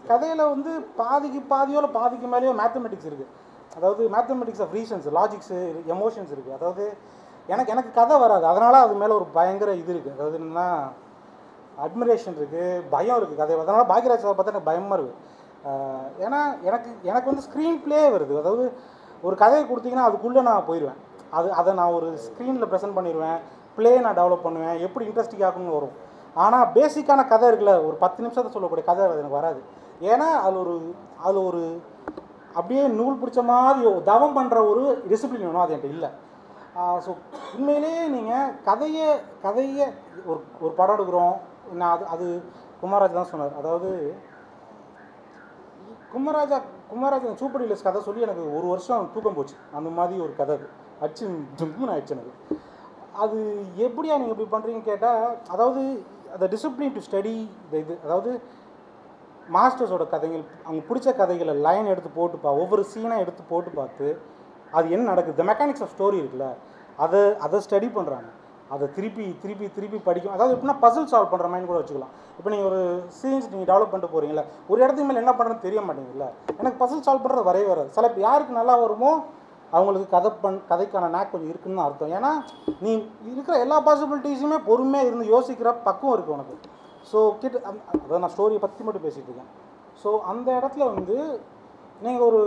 கதையில் வந்து பாதிக்கு பாதியோ இல்லை பாதிக்கு மேலேயோ மேத்தமெட்டிக்ஸ் இருக்குது அதாவது mathematics of reasons logics emotions இருக்குது அதாவது எனக்கு எனக்கு கதை வராது அதனால் அது மேலே ஒரு பயங்கர இது இருக்குது அதாவது என்னென்னா அட்மிரேஷன் இருக்குது பயம் இருக்குது கதை அதனால் பாக்யராஜ் சார் பார்த்தா எனக்கு பயமாக இருக்குது ஆஹ் ஏன்னா எனக்கு எனக்கு வந்து ஸ்க்ரீன் ப்ளே வருது அதாவது ஒரு கதையை கொடுத்தீங்கன்னா அதுக்குள்ளே நான் போயிடுவேன் அது அதை நான் ஒரு ஸ்க்ரீனில் ப்ரெசென்ட் பண்ணிடுவேன் ப்ளே நான் டெவலப் பண்ணுவேன் எப்படி இன்ட்ரெஸ்டிங் ஆகணும்னு வரும் ஆனால் பேசிக்கான கதை இருக்குல்ல ஒரு பத்து நிமிஷத்தை சொல்லக்கூடிய கதை அது எனக்கு வராது ஏன்னா அது ஒரு அது ஒரு அப்படியே நூல் பிடிச்ச மாதிரி ஒரு தவம் பண்ணுற ஒரு டிசிப்ளின் வேணும் அது என்கிட்ட இல்லை ஸோ உண்மையிலேயே நீங்கள் கதையை கதையை ஒரு ஒரு படம் எடுக்கிறோம் நான் அது அது குமாராஜ் தான் சொன்னார் அதாவது குமராஜா குமாராஜா சூப்பர் டீலர்ஸ் கதை சொல்லி எனக்கு ஒரு வருஷம் தூக்கம் போச்சு அந்த மாதிரி ஒரு கதை அது அச்சு ஜும்னு ஆயிடுச்சு எனக்கு அது எப்படியா நீங்கள் இப்படி பண்ணுறீங்கன்னு கேட்டால் அதாவது அந்த டிசிப்ளின் டு ஸ்டடி இந்த இது அதாவது மாஸ்டர்ஸோட கதைகள் அவங்க பிடிச்ச கதைகளை லைன் எடுத்து போட்டு பா ஒவ்வொரு சீனாக எடுத்து போட்டு பார்த்து அது என்ன நடக்குது த மெக்கானிக்ஸ் ஆஃப் ஸ்டோரி இருக்குல்ல அதை அதை ஸ்டடி பண்ணுறாங்க அதை திருப்பி திருப்பி திருப்பி படிக்கும் அதாவது எப்படின்னா பசில் சால்வ் பண்ணுற மாதிரி கூட வச்சுக்கலாம் இப்போ நீங்கள் ஒரு சீன்ஸ் நீங்கள் டெவலப் பண்ணிட்டு போகிறீங்களா ஒரு இடத்துக்கு மேலே என்ன பண்ணுறதுன்னு தெரிய மாட்டேங்குதுல்ல எனக்கு பசில் சால்வ் பண்ணுறது வரவே வராது சில பேர் யாருக்கு நல்லா வருமோ அவங்களுக்கு கதை பண் கதைக்கான நாக் கொஞ்சம் இருக்குன்னு அர்த்தம் ஏன்னா நீ இருக்கிற எல்லா பாசிபிலிட்டிஸுமே பொறுமையாக இருந்து யோசிக்கிற பக்குவம் இருக்குது உனக்கு ஸோ கிட்ட அந்த- அதாவது நான் ஸ்டோரியை பற்றி மட்டும் பேசிகிட்டு இருக்கேன் ஸோ அந்த இடத்துல வந்து நீங்கள் ஒரு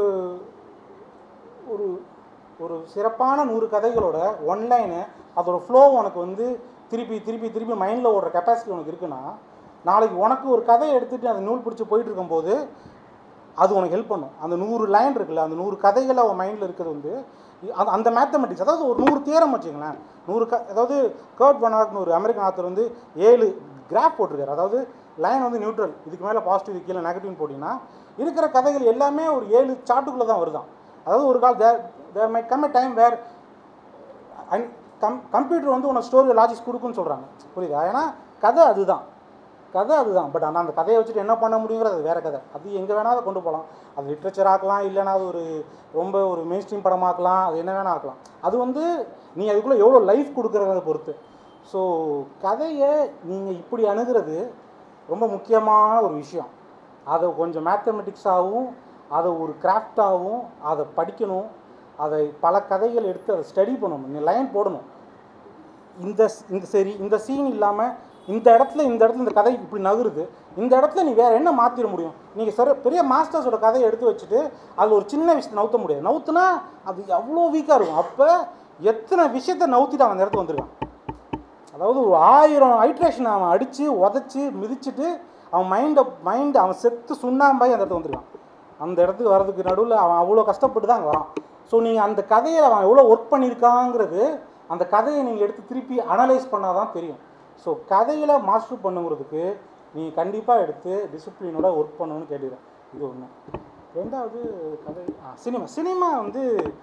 ஒரு ஒரு சிறப்பான நூறு கதைகளோட ஒன்லைனு அதோட ஃப்ளோ உனக்கு வந்து திருப்பி திருப்பி திருப்பி மைண்டில் ஓடுற கெப்பாசிட்டி உனக்கு இருக்குன்னா நாளைக்கு உனக்கு ஒரு கதையை எடுத்துகிட்டு அந்த நூல் பிடிச்சி போயிட்டு இருக்கும்போது அது உனக்கு ஹெல்ப் பண்ணும் அந்த நூறு லைன் இருக்குல்ல அந்த நூறு கதைகள் அவன் மைண்டில் இருக்கிறது வந்து அந்த அந்த மேத்தமெட்டிக்ஸ் அதாவது ஒரு நூறு தியரம் வச்சுங்களேன் நூறு க அதாவது கர்ட் பண்ணாக்னு ஒரு அமெரிக்கன் ஆத்தர் வந்து ஏழு கிராஃப் போட்டிருக்காரு அதாவது லைன் வந்து நியூட்ரல் இதுக்கு மேலே பாசிட்டிவ் கீழே நெகட்டிவ்னு போட்டிங்கன்னா இருக்கிற கதைகள் எல்லாமே ஒரு ஏழு சார்ட்டுக்குள்ளே தான் வருதான் அதாவது ஒரு கால் there there my come time where and come computer வந்து உனக்கு ஸ்டோரி லாஜிக்ஸ் கொடுக்குன்னு சொல்கிறாங்க புரியுதா ஏன்னா கதை அதுதான் கதை அதுதான் பட் ஆனால் அந்த கதையை வச்சுட்டு என்ன பண்ண முடியுங்கிறது அது வேறு கதை அது எங்கே வேணால் அதை கொண்டு போகலாம் அது லிட்ரேச்சர் ஆக்கலாம் இல்லைனா அது ஒரு ரொம்ப ஒரு மெயின் ஸ்ட்ரீம் படமாக்கலாம் அது என்ன வேணால் ஆக்கலாம் அது வந்து நீ அதுக்குள்ளே எவ்வளோ லைஃப் கொடுக்குறத பொறுத்து ஸோ கதையை நீங்கள் இப்படி அணுகிறது ரொம்ப முக்கியமான ஒரு விஷயம் அதை கொஞ்சம் மேத்தமெட்டிக்ஸாகவும் அதை ஒரு கிராஃப்டாகவும் அதை படிக்கணும் அதை பல கதைகள் எடுத்து அதை ஸ்டடி பண்ணணும் நீ லைன் போடணும் இந்த இந்த சரி இந்த சீன் இல்லாமல் இந்த இடத்துல இந்த இடத்துல இந்த கதை இப்படி நகருது இந்த இடத்துல நீ வேற என்ன மாற்றிட முடியும் நீங்கள் சரி பெரிய மாஸ்டர்ஸோட கதையை எடுத்து வச்சுட்டு அதில் ஒரு சின்ன விஷயத்தை நவுத்த முடியாது நவுத்துனா அது அவ்வளோ வீக்காக இருக்கும் அப்போ எத்தனை விஷயத்தை நவுத்திட்டு அவன் அந்த இடத்துக்கு வந்திருக்கான் அதாவது ஒரு ஆயிரம் ஐட்ரேஷன் அவன் அடித்து உதச்சி மிதிச்சிட்டு அவன் மைண்டை மைண்ட் அவன் செத்து சுண்ணாம்பாய் அந்த இடத்துக்கு வந்திருக்கான் அந்த இடத்துக்கு வர்றதுக்கு நடுவில் அவன் அவ்வளோ கஷ்டப்பட்டு தான் அங்கே வரான் ஸோ நீங்கள் அந்த கதையை அவன் எவ்வளோ ஒர்க் பண்ணியிருக்காங்கிறது அந்த கதையை நீங்கள் எடுத்து திருப்பி அனலைஸ் பண்ணால் தான் தெரியும் ஸோ கதையில் மாஸ்டர் பண்ணுங்கிறதுக்கு நீங்கள் கண்டிப்பாக எடுத்து டிசிப்ளினோட ஒர்க் பண்ணணும்னு கேட்டுக்கிறேன் இது ஒன்று ரெண்டாவது கதை சினிமா சினிமா வந்து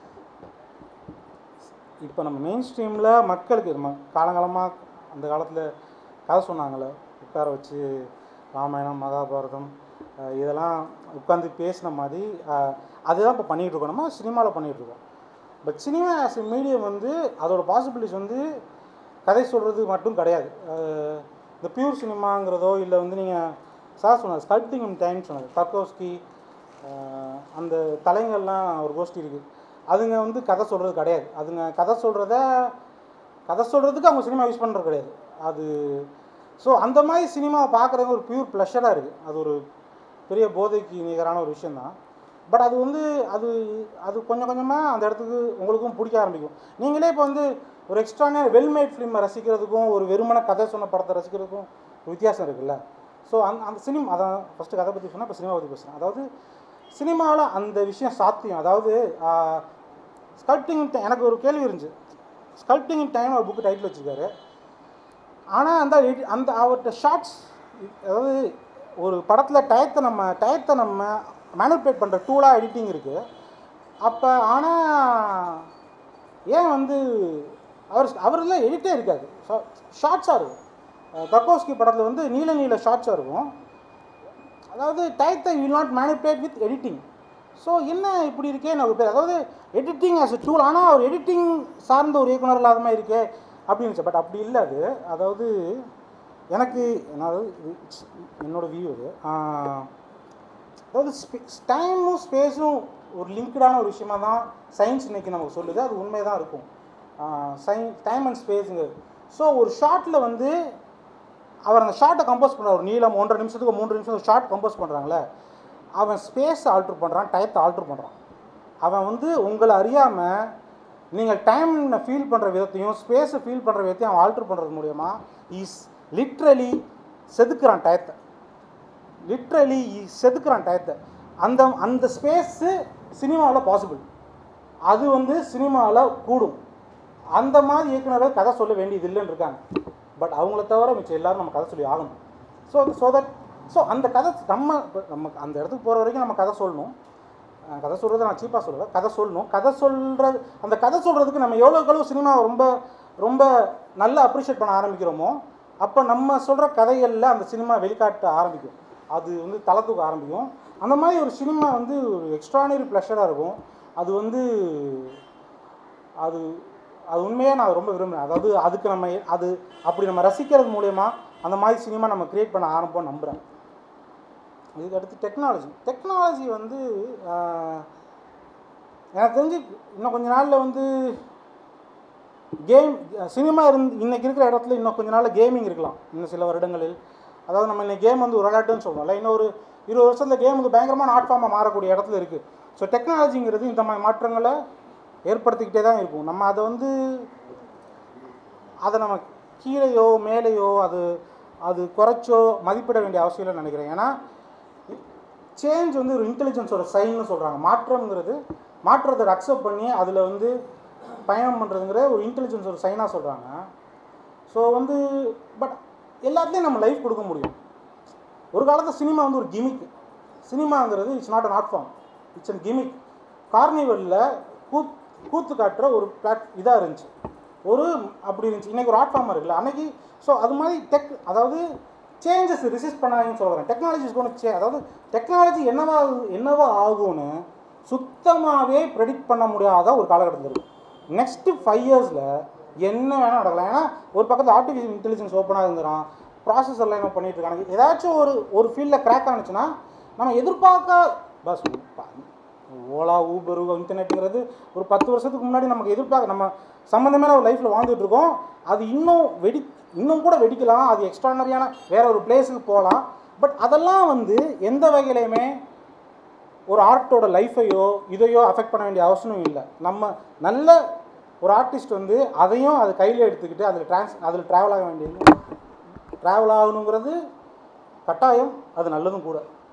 இப்போ நம்ம மெயின் ஸ்ட்ரீமில் மக்களுக்கு நம்ம காலங்காலமாக அந்த காலத்தில் கதை சொன்னாங்களே உட்கார வச்சு ராமாயணம் மகாபாரதம் அஹ் இதெல்லாம் உட்காந்து பேசின மாதிரி அஹ் அதுதான் இப்போ பண்ணிகிட்டு இருக்கோம் நம்ம சினிமாவில் பண்ணிகிட்டு இருக்கோம் but cinema as a medium வந்து அதோட பாசிபிலிட்டிஸ் வந்து கதை சொல்கிறது மட்டும் கிடையாது அஹ் இந்த பியூர் சினிமாங்கிறதோ இல்லை வந்து நீங்கள் சார் சொன்னார் ஸ்கல்ப்டிங் இன் டைம் சொன்னார் தர்கோஸ்கி அஹ் அந்த தலைங்கள்லாம் ஒரு கோஷ்டி இருக்குது அதுங்க வந்து கதை சொல்கிறது கிடையாது அதுங்க கதை சொல்கிறத கதை சொல்கிறதுக்கு அவங்க சினிமா யூஸ் பண்ணுறது கிடையாது அது ஸோ அந்த மாதிரி சினிமாவை பார்க்குறவங்க ஒரு பியூர் ப்ளஷராக இருக்குது அது ஒரு பெரிய போதைக்கு நிகரான ஒரு விஷயந்தான் பட் அது வந்து அது அது கொஞ்சம் கொஞ்சமாக அந்த இடத்துக்கு உங்களுக்கும் பிடிக்க ஆரம்பிக்கும் நீங்களே இப்போ வந்து ஒரு எக்ஸ்ட்ரான வெல்மேட் ஃபிலிமை ரசிக்கிறதுக்கும் ஒரு வெறுமன கதை சொன்ன படத்தை ரசிக்கிறதுக்கும் ஒரு வித்தியாசம் இருக்குல்ல ஸோ அந்த அந்த சினிமா அதான் ஃபஸ்ட்டு கதை பற்றி சொன்னால் இப்போ சினிமா பற்றி பேசுகிறேன் அதாவது சினிமாவில் அந்த விஷயம் சாத்தியம் அதாவது ஸ்கல்ப்டிங் எனக்கு ஒரு கேள்வி இருந்துச்சு ஸ்கல்ப்டிங் டைம் ஒரு புக்கு டைட்டில் வச்சுருக்காரு ஆனால் அந்த edit- அந்த அவர்கிட்ட ஷார்ட்ஸ் அதாவது ஒரு படத்தில் டயத்தை நம்ம டயத்தை நம்ம மேனுப்ளேட் பண்ணுற டூலாக எடிட்டிங் இருக்குது அப்போ ஆனால் ஏன் வந்து அவர் அவரில் எடிட்டே இருக்காது ஷார்ட்ஸாக இருக்கும் தர்கோஸ்கி படத்தில் வந்து நீல நீல ஷார்ட்ஸாக இருக்கும் அதாவது டயத்தை will not manipulate with editing so என்ன இப்படி இருக்கே நான் பேர் அதாவது எடிட்டிங் ஆஸ் a டூல் ஆனால் அவர் எடிட்டிங் சார்ந்த ஒரு இயக்குனர் இல்லாத மாதிரி இருக்கே அப்படின்னு பட் அப்படி இல்லை அது அதாவது எனக்கு அதாவது இது it's என்னோட வியூ அது ஆஹ், அதாவது டைமும் ஸ்பேஸும் ஒரு லிங்க்டான ஒரு விஷயமா தான் சயின்ஸ் இன்னைக்கு நமக்கு சொல்லுது அது உண்மையாக தான் இருக்கும் சயின் டைம் அண்ட் ஸ்பேஸுங்கிறது ஸோ ஒரு ஷார்ட்டில் வந்து அவர் அந்த ஷார்ட்டை கம்போஸ் பண்ணுற ஒரு நீளம் ஒன்றரை நிமிஷத்துக்கு மூன்று நிமிஷம் ஒரு ஷார்ட் கம்போஸ் பண்ணுறாங்களே அவன் ஸ்பேஸை ஆல்ட்ரு பண்ணுறான் டயத்தை ஆல்ட்ரு பண்ணுறான் அவன் வந்து உங்களை அறியாமல் நீங்கள் டைம் ஃபீல் பண்ணுற விதத்தையும் ஸ்பேஸை ஃபீல் பண்ணுற விதத்தையும் அவன் ஆல்ட்ரு பண்ணுறது மூலயமா இஸ் லிட்ரலி செதுக்குறான் டயத்தை லிட்ரலி செதுக்குறான் டயத்தை அந்த அந்த ஸ்பேஸு சினிமாவில் பாசிபிள் அது வந்து சினிமாவில் கூடும் அந்த மாதிரி இயக்குனர்கள் கதை சொல்ல வேண்டியது இல்லைன்னு இருக்காங்க பட் அவங்கள தவிர மிச்சம் எல்லாரும் நம்ம கதை சொல்லி ஆகணும் ஸோ ஸோ தட் ஸோ அந்த கதை நம்ம இப்ப நம்ம அந்த இடத்துக்கு போகிற வரைக்கும் நம்ம கதை சொல்லணும் அஹ் கதை சொல்கிறத நான் சீப்பாக சொல்லலை கதை சொல்லணும் கதை சொல்கிறது அந்த கதை சொல்கிறதுக்கு நம்ம எவ்வளோக்கு எவ்வளோ சினிமா ரொம்ப ரொம்ப நல்லா அப்ரிஷியேட் பண்ண ஆரம்பிக்கிறோமோ அப்போ நம்ம சொல்கிற கதைகளில் அந்த சினிமா வெளிக்காட்ட ஆரம்பிக்கும் அது வந்து தலை தூக்க ஆரம்பிக்கும் அந்த மாதிரி ஒரு சினிமா வந்து ஒரு எக்ஸ்ட்ரானரி ப்ளஷராக இருக்கும் அது வந்து அது அது உண்மையாக நான் ரொம்ப விரும்புகிறேன் அதாவது அதுக்கு நம்ம அது அப்படி நம்ம ரசிக்கிறது மூலயமா அந்த மாதிரி சினிமா நம்ம கிரியேட் பண்ண ஆரம்பிப்போம் நம்புகிறேன் இதுக்கு அடுத்து டெக்னாலஜி டெக்னாலஜி வந்து ஆஹ், எனக்கு தெரிஞ்சு இன்னும் கொஞ்ச நாளில் வந்து கேம் சினிமா இருந்து இன்னைக்கு இருக்கிற இடத்துல இன்னும் கொஞ்ச நாளில் கேமிங் இருக்கலாம் இன்னும் சில வருடங்களில் அதாவது நம்ம இன்னைக்கு கேம் வந்து ஒரு விளையாட்டுன்னு சொல்கிறோம்ல இன்னும் ஒரு இருபது வருஷத்துல கேம் வந்து பயங்கரமான ஆர்ட் ஃபார்மாக மாறக்கூடிய இடத்துல இருக்குது ஸோ டெக்னாலஜிங்கிறது இந்த மாதிரி மாற்றங்களை ஏற்படுத்திக்கிட்டே தான் இருக்கும் நம்ம அதை வந்து அதை நம்ம கீழேயோ மேலேயோ அது அது குறைச்சோ மதிப்பிட வேண்டிய அவசியம் இல்லைன்னு நினைக்கிறேன் ஏன்னா சேஞ்ச் வந்து ஒரு இன்டெலிஜென்ஸோட சைன்னு சொல்கிறாங்க மாற்றம்ங்கிறது மாற்றத்தை அக்செப்ட் பண்ணி அதில் வந்து பயணம் பண்ணுறதுங்கிற ஒரு இன்டெலிஜென்ஸ் ஒரு சைனாக சொல்கிறாங்க ஸோ வந்து பட் எல்லாத்துலேயும் நம்ம லைஃப் கொடுக்க முடியும் ஒரு காலத்தில் சினிமா வந்து ஒரு கிமிக் சினிமாங்கிறது it's not an art form it's an gimmick கார்னிவலில் கூத் கூத்து காட்டுற ஒரு பிளாட் இதாக இருந்துச்சு ஒரு அப்படி இருந்துச்சு இன்றைக்கி ஒரு ஆர்ட் ஃபார்மாக இருக்குல்ல அன்னைக்கு ஸோ அது மாதிரி டெக் அதாவது சேஞ்சஸ் ரிசிஸ்ட் பண்ணாங்கன்னு சொல்கிறேன் டெக்னாலஜி இஸ் கோன் சே அதாவது டெக்னாலஜி என்னவா என்னவா ஆகும்னு சுத்தமாகவே ப்ரெடிக்ட் பண்ண முடியாத ஒரு காலகட்டத்தில் இருக்குது நெக்ஸ்ட்டு ஃபைவ் இயர்ஸில் என்ன வேணால் நடக்கலாம் ஏன்னா ஒரு பக்கத்தில் ஆர்டிஃபிஷியல் இன்டெலிஜென்ஸ் ஓப்பனாக இருந்துடும் ப்ராசஸர்லாம் என்ன பண்ணிட்டு இருக்காங்க ஏதாச்சும் ஒரு ஒரு ஃபீல்டில் கிராக் ஆனிச்சுன்னா நம்ம எதிர்பார்க்க பஸ் ஓலா ஊபர் இன்டர்நெட்டுங்கிறது ஒரு பத்து வருஷத்துக்கு முன்னாடி நமக்கு எதிர்பார்க்க நம்ம சம்மந்தமே ஒரு லைஃப்பில் வாழ்ந்துட்டு இருக்கோம் அது இன்னும் வெடி இன்னும் கூட வெடிக்கலாம் அது எக்ஸ்ட்ரானரியான வேற ஒரு பிளேஸுக்கு போகலாம் பட் அதெல்லாம் வந்து எந்த வகையிலையுமே ஒரு ஆர்ட்டோட லைஃபையோ இதையோ அஃபெக்ட் பண்ண வேண்டிய அவசியம் இல்லை நம்ம நல்ல ஒரு ஆர்டிஸ்ட் வந்து அதையும் அது கையில் எடுத்துக்கிட்டு அதில் ட்ரான்ஸ் அதில் ட்ராவல் ஆக வேண்டியது ட்ராவல் ஆகணுங்கிறது கட்டாயம் அது நல்லதும் கூட